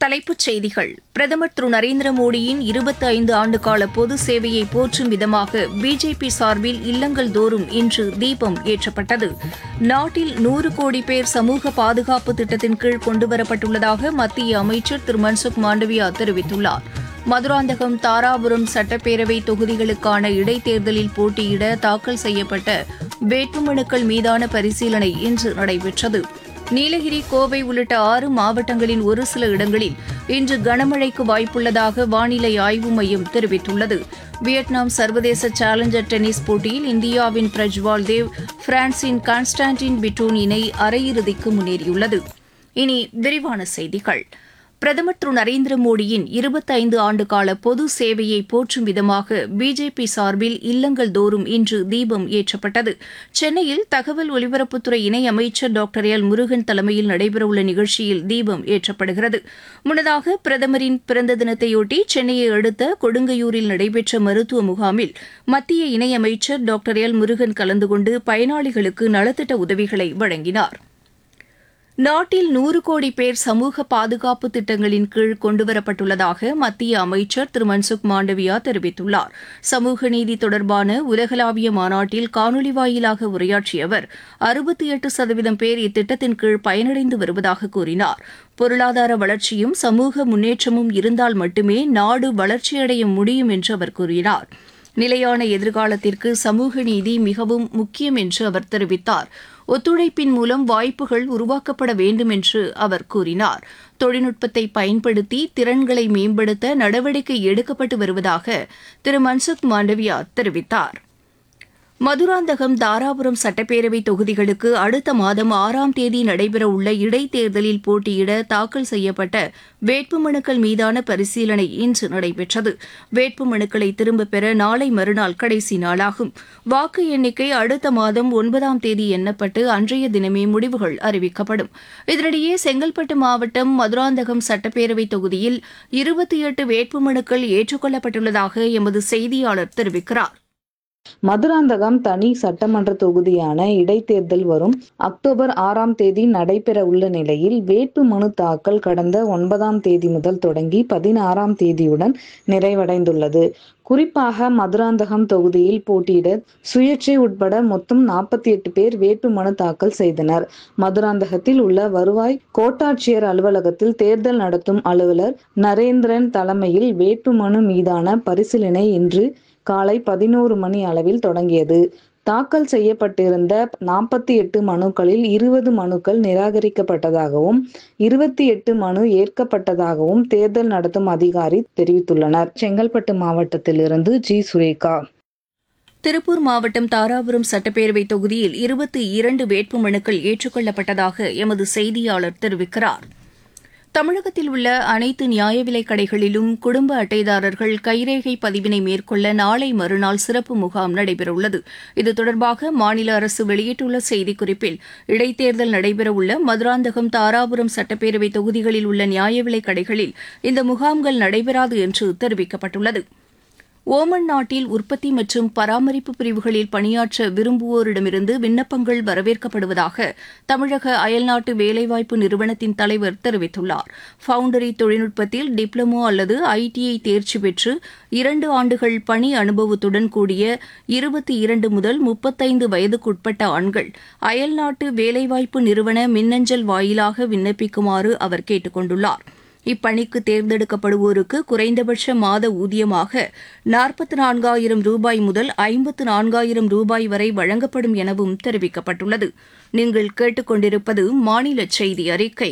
தலைப்புச் செய்திகள் பிரதமர் திரு நரேந்திர மோடியின் இருபத்தி ஐந்து ஆண்டுகால பொது சேவையை போற்றும் விதமாக பிஜேபி சார்பில் இல்லங்கள் தோறும் இன்று தீபம் ஏற்றப்பட்டது நாட்டில் நூறு கோடி பேர் சமூக பாதுகாப்பு திட்டத்தின் கீழ் கொண்டுவரப்பட்டுள்ளதாக மத்திய அமைச்சர் திரு மன்சுக் மாண்டவியா தெரிவித்துள்ளார் மதுராந்தகம் தாராபுரம் சட்டப்பேரவை தொகுதிகளுக்கான இடைத்தேர்தலில் போட்டியிட தாக்கல் செய்யப்பட்ட வேட்புமனுக்கள் மீதான பரிசீலனை இன்று நடைபெற்றது நீலகிரி கோவை உள்ளிட்ட ஆறு மாவட்டங்களின் ஒரு சில இடங்களில் இன்று கனமழைக்கு வாய்ப்புள்ளதாக வானிலை ஆய்வு மையம் தெரிவித்துள்ளது வியட்நாம் சர்வதேச சேலஞ்சர் டென்னிஸ் போட்டியில் இந்தியாவின் பிரஜ்வால் தேவ் பிரான்சின் கான்ஸ்டான்டின் பிட்டோன் இணை அரையிறுதிக்கு முன்னேறியுள்ளது இனி விரிவான செய்திகள் பிரதமர் திரு நரேந்திர மோடியின் இருபத்தைந்து ஆண்டுகால பொது சேவையை போற்றும் விதமாக பிஜேபி சார்பில் இல்லங்கள் தோறும் இன்று தீபம் ஏற்றப்பட்டது சென்னையில் தகவல் ஒலிபரப்புத்துறை இணையமைச்சர் டாக்டர் எல் முருகன் தலைமையில் நடைபெறவுள்ள நிகழ்ச்சியில் தீபம் ஏற்றப்படுகிறது முன்னதாக பிரதமரின் பிறந்த தினத்தையொட்டி சென்னையை அடுத்த கொடுங்கையூரில் நடைபெற்ற மருத்துவ முகாமில் மத்திய இணையமைச்சர் டாக்டர் எல் முருகன் கலந்து கொண்டு பயனாளிகளுக்கு நலத்திட்ட உதவிகளை வழங்கினார் நாட்டில் நூறு கோடி பேர் சமூக பாதுகாப்பு திட்டங்களின் கீழ் கொண்டுவரப்பட்டுள்ளதாக மத்திய அமைச்சர் திரு மன்சுக் மாண்டவியா தெரிவித்துள்ளார் சமூக நீதி தொடர்பான உலகளாவிய மாநாட்டில் காணொலி வாயிலாக உரையாற்றிய அவர் அறுபத்தி எட்டு சதவீதம் பேர் இத்திட்டத்தின் கீழ் பயனடைந்து வருவதாக கூறினார் பொருளாதார வளர்ச்சியும் சமூக முன்னேற்றமும் இருந்தால் மட்டுமே நாடு வளர்ச்சியடைய முடியும் என்று அவர் கூறினார் நிலையான எதிர்காலத்திற்கு சமூக நீதி மிகவும் முக்கியம் என்று அவர் தெரிவித்தார் ஒத்துழைப்பின் மூலம் வாய்ப்புகள் உருவாக்கப்பட வேண்டும் என்று அவர் கூறினார் தொழில்நுட்பத்தை பயன்படுத்தி திறன்களை மேம்படுத்த நடவடிக்கை எடுக்கப்பட்டு வருவதாக திரு மன்சுக் மாண்டவியா தெரிவித்தார் மதுராந்தகம் தாராபுரம் சட்டப்பேரவை தொகுதிகளுக்கு அடுத்த மாதம் ஆறாம் தேதி நடைபெறவுள்ள இடைத்தேர்தலில் போட்டியிட தாக்கல் செய்யப்பட்ட வேட்புமனுக்கள் மீதான பரிசீலனை இன்று நடைபெற்றது வேட்புமனுக்களை திரும்பப் பெற நாளை மறுநாள் கடைசி நாளாகும் வாக்கு எண்ணிக்கை அடுத்த மாதம் ஒன்பதாம் தேதி எண்ணப்பட்டு அன்றைய தினமே முடிவுகள் அறிவிக்கப்படும் இதனிடையே செங்கல்பட்டு மாவட்டம் மதுராந்தகம் சட்டப்பேரவை தொகுதியில் இருபத்தி எட்டு வேட்புமனுக்கள் ஏற்றுக்கொள்ளப்பட்டுள்ளதாக எமது செய்தியாளர் தெரிவிக்கிறார் மதுராந்தகம் தனி சட்டமன்ற தொகுதியான இடைத்தேர்தல் வரும் அக்டோபர் ஆறாம் தேதி நடைபெற உள்ள நிலையில் வேட்பு மனு தாக்கல் கடந்த ஒன்பதாம் தேதி முதல் தொடங்கி பதினாறாம் தேதியுடன் நிறைவடைந்துள்ளது குறிப்பாக மதுராந்தகம் தொகுதியில் போட்டியிட சுயேட்சை உட்பட மொத்தம் நாற்பத்தி எட்டு பேர் வேட்பு மனு தாக்கல் செய்தனர் மதுராந்தகத்தில் உள்ள வருவாய் கோட்டாட்சியர் அலுவலகத்தில் தேர்தல் நடத்தும் அலுவலர் நரேந்திரன் தலைமையில் வேட்பு மனு மீதான பரிசீலனை இன்று காலை பதினோரு மணி அளவில் தொடங்கியது தாக்கல் செய்யப்பட்டிருந்த நாற்பத்தி எட்டு மனுக்களில் இருபது மனுக்கள் நிராகரிக்கப்பட்டதாகவும் இருபத்தி எட்டு மனு ஏற்கப்பட்டதாகவும் தேர்தல் நடத்தும் அதிகாரி தெரிவித்துள்ளனர் செங்கல்பட்டு மாவட்டத்திலிருந்து ஜி சுரேகா திருப்பூர் மாவட்டம் தாராபுரம் சட்டப்பேரவை தொகுதியில் இருபத்தி இரண்டு வேட்புமனுக்கள் ஏற்றுக்கொள்ளப்பட்டதாக எமது செய்தியாளர் தெரிவிக்கிறார் தமிழகத்தில் உள்ள அனைத்து நியாய விலைக் கடைகளிலும் குடும்ப அட்டைதாரர்கள் கைரேகை பதிவினை மேற்கொள்ள நாளை மறுநாள் சிறப்பு முகாம் நடைபெறவுள்ளது இது தொடர்பாக மாநில அரசு வெளியிட்டுள்ள செய்திக்குறிப்பில் இடைத்தேர்தல் நடைபெறவுள்ள மதுராந்தகம் தாராபுரம் சட்டப்பேரவை தொகுதிகளில் உள்ள நியாய விலைக் கடைகளில் இந்த முகாம்கள் நடைபெறாது என்று தெரிவிக்கப்பட்டுள்ளது ஓமன் நாட்டில் உற்பத்தி மற்றும் பராமரிப்பு பிரிவுகளில் பணியாற்ற விரும்புவோரிடமிருந்து விண்ணப்பங்கள் வரவேற்கப்படுவதாக தமிழக அயல்நாட்டு வேலைவாய்ப்பு நிறுவனத்தின் தலைவர் தெரிவித்துள்ளார் ஃபவுண்டரி தொழில்நுட்பத்தில் டிப்ளமோ அல்லது ஐடிஐ தேர்ச்சி பெற்று இரண்டு ஆண்டுகள் பணி அனுபவத்துடன் கூடிய இருபத்தி இரண்டு முதல் முப்பத்தைந்து வயதுக்குட்பட்ட ஆண்கள் அயல்நாட்டு வேலைவாய்ப்பு நிறுவன மின்னஞ்சல் வாயிலாக விண்ணப்பிக்குமாறு அவர் கேட்டுக் கொண்டுள்ளார் இப்பணிக்கு தேர்ந்தெடுக்கப்படுவோருக்கு குறைந்தபட்ச மாத ஊதியமாக நாற்பத்தி நான்காயிரம் ரூபாய் முதல் ஐம்பத்து நான்காயிரம் ரூபாய் வரை வழங்கப்படும் எனவும் தெரிவிக்கப்பட்டுள்ளது நீங்கள் கேட்டுக்கொண்டிருப்பது மாநில செய்தி அறிக்கை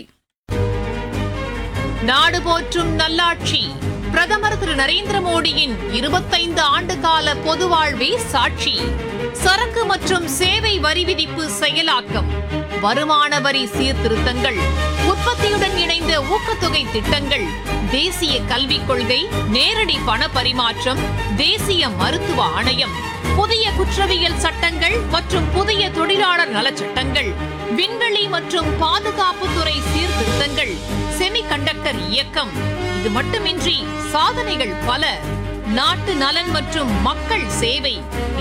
நாடு போற்றும் நல்லாட்சி பிரதமர் திரு நரேந்திர மோடியின் இருபத்தைந்து ஆண்டு கால பொது வாழ்வே சாட்சி சரக்கு மற்றும் சேவை வரி விதிப்பு செயலாக்கம் வருமான வரி சீர்திருத்தங்கள் உற்பத்தியுடன் இணைந்த ஊக்கத்தொகை திட்டங்கள் தேசிய கல்விக் கொள்கை நேரடி பண பரிமாற்றம் தேசிய மருத்துவ ஆணையம் புதிய குற்றவியல் சட்டங்கள் மற்றும் புதிய தொழிலாளர் நலச்சட்டங்கள் விண்வெளி மற்றும் பாதுகாப்புத்துறை சீர்திருத்தங்கள் செமிகண்டக்டர் இயக்கம் இது மட்டுமின்றி சாதனைகள் பல நாட்டு நலன் மற்றும் மக்கள் சேவை